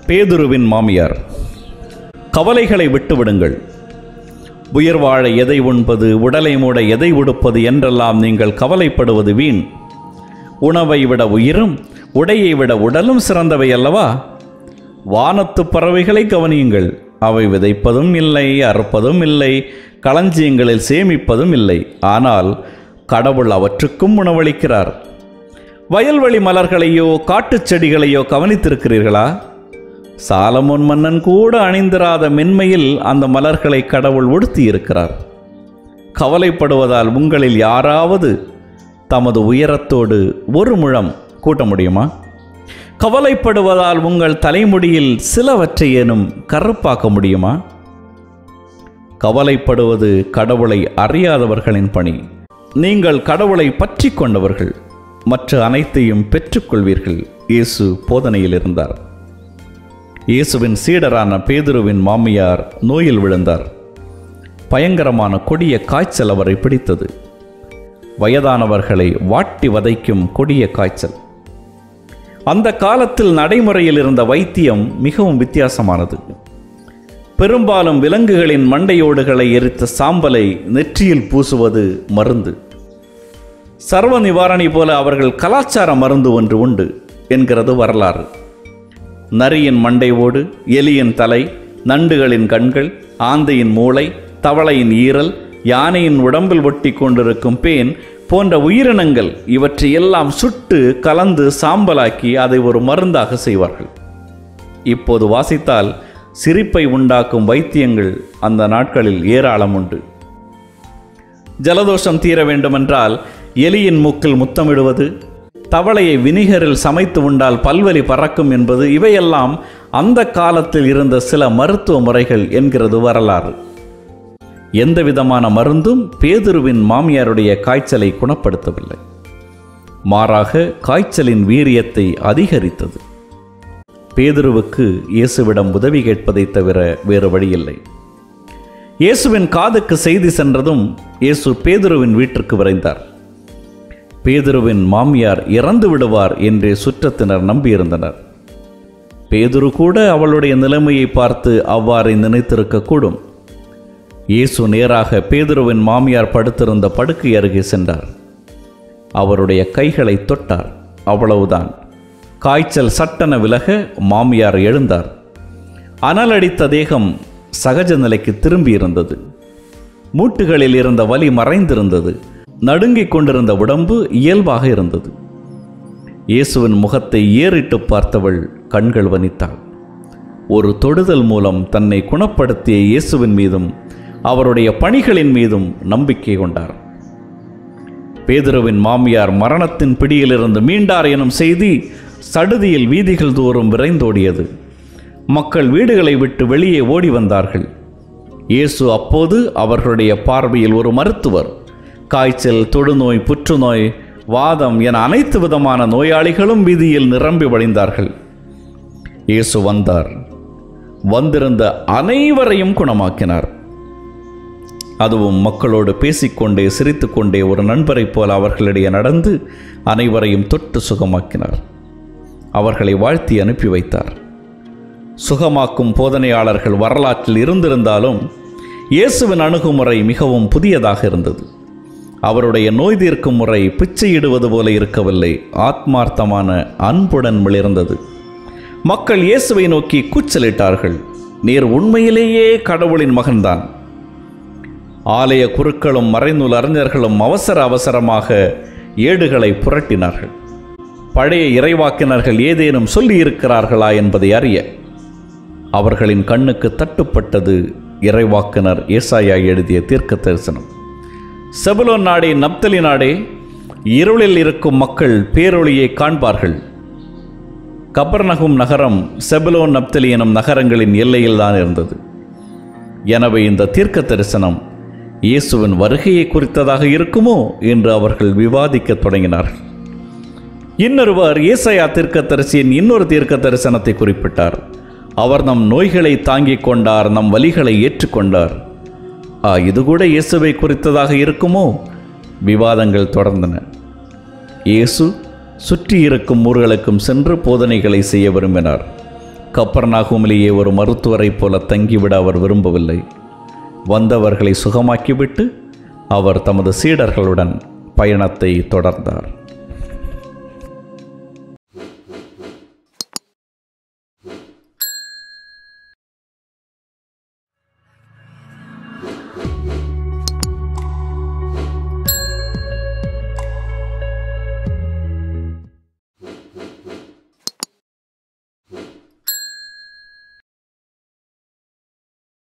பேதுருவின் மாமியார் கவலைகளை விட்டுவிடுங்கள் உயிர் வாழ எதை உண்பது உடலை மூட எதை உடுப்பது என்றெல்லாம் நீங்கள் கவலைப்படுவது வீண் உணவை விட உயிரும் உடையை விட உடலும் சிறந்தவை அல்லவா வானத்து பறவைகளை கவனியுங்கள் அவை விதைப்பதும் இல்லை அறுப்பதும் இல்லை களஞ்சியங்களில் சேமிப்பதும் இல்லை ஆனால் கடவுள் அவற்றுக்கும் உணவளிக்கிறார் வயல்வெளி மலர்களையோ காட்டுச் செடிகளையோ கவனித்திருக்கிறீர்களா சாலமோன் மன்னன் கூட அணிந்திராத மென்மையில் அந்த மலர்களை கடவுள் உடுத்தியிருக்கிறார் கவலைப்படுவதால் உங்களில் யாராவது தமது உயரத்தோடு ஒரு முழம் கூட்ட முடியுமா கவலைப்படுவதால் உங்கள் தலைமுடியில் சிலவற்றையேனும் கருப்பாக்க முடியுமா கவலைப்படுவது கடவுளை அறியாதவர்களின் பணி நீங்கள் கடவுளை பற்றி கொண்டவர்கள் மற்ற அனைத்தையும் பெற்றுக்கொள்வீர்கள் இயேசு போதனையில் இருந்தார் இயேசுவின் சீடரான பேதுருவின் மாமியார் நோயில் விழுந்தார் பயங்கரமான கொடிய காய்ச்சல் அவரை பிடித்தது வயதானவர்களை வாட்டி வதைக்கும் கொடிய காய்ச்சல் அந்த காலத்தில் நடைமுறையில் இருந்த வைத்தியம் மிகவும் வித்தியாசமானது பெரும்பாலும் விலங்குகளின் மண்டையோடுகளை எரித்த சாம்பலை நெற்றியில் பூசுவது மருந்து சர்வ நிவாரணி போல அவர்கள் கலாச்சார மருந்து ஒன்று உண்டு என்கிறது வரலாறு நரியின் மண்டை ஓடு எலியின் தலை நண்டுகளின் கண்கள் ஆந்தையின் மூளை தவளையின் ஈரல் யானையின் உடம்பில் ஒட்டி கொண்டிருக்கும் பேன் போன்ற உயிரினங்கள் இவற்றையெல்லாம் சுட்டு கலந்து சாம்பலாக்கி அதை ஒரு மருந்தாக செய்வார்கள் இப்போது வாசித்தால் சிரிப்பை உண்டாக்கும் வைத்தியங்கள் அந்த நாட்களில் ஏராளம் உண்டு ஜலதோஷம் தீர வேண்டுமென்றால் எலியின் மூக்கில் முத்தமிடுவது தவளையை வினிகரில் சமைத்து உண்டால் பல்வலி பறக்கும் என்பது இவையெல்லாம் அந்த காலத்தில் இருந்த சில மருத்துவ முறைகள் என்கிறது வரலாறு எந்த விதமான மருந்தும் பேதுருவின் மாமியாருடைய காய்ச்சலை குணப்படுத்தவில்லை மாறாக காய்ச்சலின் வீரியத்தை அதிகரித்தது பேதுருவுக்கு இயேசுவிடம் உதவி கேட்பதைத் தவிர வேறு வழியில்லை இயேசுவின் காதுக்கு செய்தி சென்றதும் இயேசு பேதுருவின் வீட்டிற்கு விரைந்தார் பேதுருவின் மாமியார் இறந்து விடுவார் என்றே சுற்றத்தினர் நம்பியிருந்தனர் பேதுரு கூட அவளுடைய நிலைமையை பார்த்து அவ்வாறு நினைத்திருக்கக்கூடும் இயேசு நேராக பேதுருவின் மாமியார் படுத்திருந்த படுக்கை அருகே சென்றார் அவருடைய கைகளை தொட்டார் அவ்வளவுதான் காய்ச்சல் சட்டென விலக மாமியார் எழுந்தார் அனலடித்த தேகம் சகஜ நிலைக்கு திரும்பியிருந்தது மூட்டுகளில் இருந்த வலி மறைந்திருந்தது நடுங்கிக் கொண்டிருந்த உடம்பு இயல்பாக இருந்தது இயேசுவின் முகத்தை ஏறிட்டு பார்த்தவள் கண்கள் வனித்தாள் ஒரு தொடுதல் மூலம் தன்னை குணப்படுத்திய இயேசுவின் மீதும் அவருடைய பணிகளின் மீதும் நம்பிக்கை கொண்டார் பேதுருவின் மாமியார் மரணத்தின் பிடியிலிருந்து மீண்டார் எனும் செய்தி சடுதியில் வீதிகள் தோறும் விரைந்தோடியது மக்கள் வீடுகளை விட்டு வெளியே ஓடி வந்தார்கள் இயேசு அப்போது அவர்களுடைய பார்வையில் ஒரு மருத்துவர் காய்ச்சல் தொடுநோய் புற்றுநோய் வாதம் என அனைத்து விதமான நோயாளிகளும் வீதியில் நிரம்பி வழிந்தார்கள் இயேசு வந்தார் வந்திருந்த அனைவரையும் குணமாக்கினார் அதுவும் மக்களோடு பேசிக்கொண்டே சிரித்துக்கொண்டே ஒரு நண்பரைப் போல அவர்களிடையே நடந்து அனைவரையும் தொட்டு சுகமாக்கினார் அவர்களை வாழ்த்தி அனுப்பி வைத்தார் சுகமாக்கும் போதனையாளர்கள் வரலாற்றில் இருந்திருந்தாலும் இயேசுவின் அணுகுமுறை மிகவும் புதியதாக இருந்தது அவருடைய நோய் தீர்க்கும் முறை பிச்சையிடுவது போல இருக்கவில்லை ஆத்மார்த்தமான அன்புடன் மிளிர்ந்தது மக்கள் இயேசுவை நோக்கி கூச்சலிட்டார்கள் நீர் உண்மையிலேயே கடவுளின் மகன்தான் ஆலய குருக்களும் மறைநூல் அறிஞர்களும் அவசர அவசரமாக ஏடுகளை புரட்டினார்கள் பழைய இறைவாக்கினர்கள் ஏதேனும் சொல்லியிருக்கிறார்களா என்பதை அறிய அவர்களின் கண்ணுக்கு தட்டுப்பட்டது இறைவாக்கினர் ஏசாயா எழுதிய தீர்க்க தரிசனம் செபுலோன் நாடே நப்தலி நாடே இருளில் இருக்கும் மக்கள் பேரொளியை காண்பார்கள் கபர்நகும் நகரம் செபுலோன் நப்தலி எனும் நகரங்களின் எல்லையில்தான் இருந்தது எனவே இந்த தீர்க்க தரிசனம் இயேசுவின் வருகையை குறித்ததாக இருக்குமோ என்று அவர்கள் விவாதிக்கத் தொடங்கினார்கள் இன்னொருவர் ஏசாயா தீர்க்கதரிசியின் இன்னொரு தீர்க்க தரிசனத்தை குறிப்பிட்டார் அவர் நம் நோய்களை தாங்கிக் கொண்டார் நம் வலிகளை ஏற்றுக்கொண்டார் ஆ இது கூட இயேசுவை குறித்ததாக இருக்குமோ விவாதங்கள் தொடர்ந்தன இயேசு சுற்றி இருக்கும் ஊர்களுக்கும் சென்று போதனைகளை செய்ய விரும்பினார் கப்பர்நாகுமிலேயே ஒரு மருத்துவரைப் போல தங்கிவிட அவர் விரும்பவில்லை வந்தவர்களை சுகமாக்கிவிட்டு அவர் தமது சீடர்களுடன் பயணத்தை தொடர்ந்தார்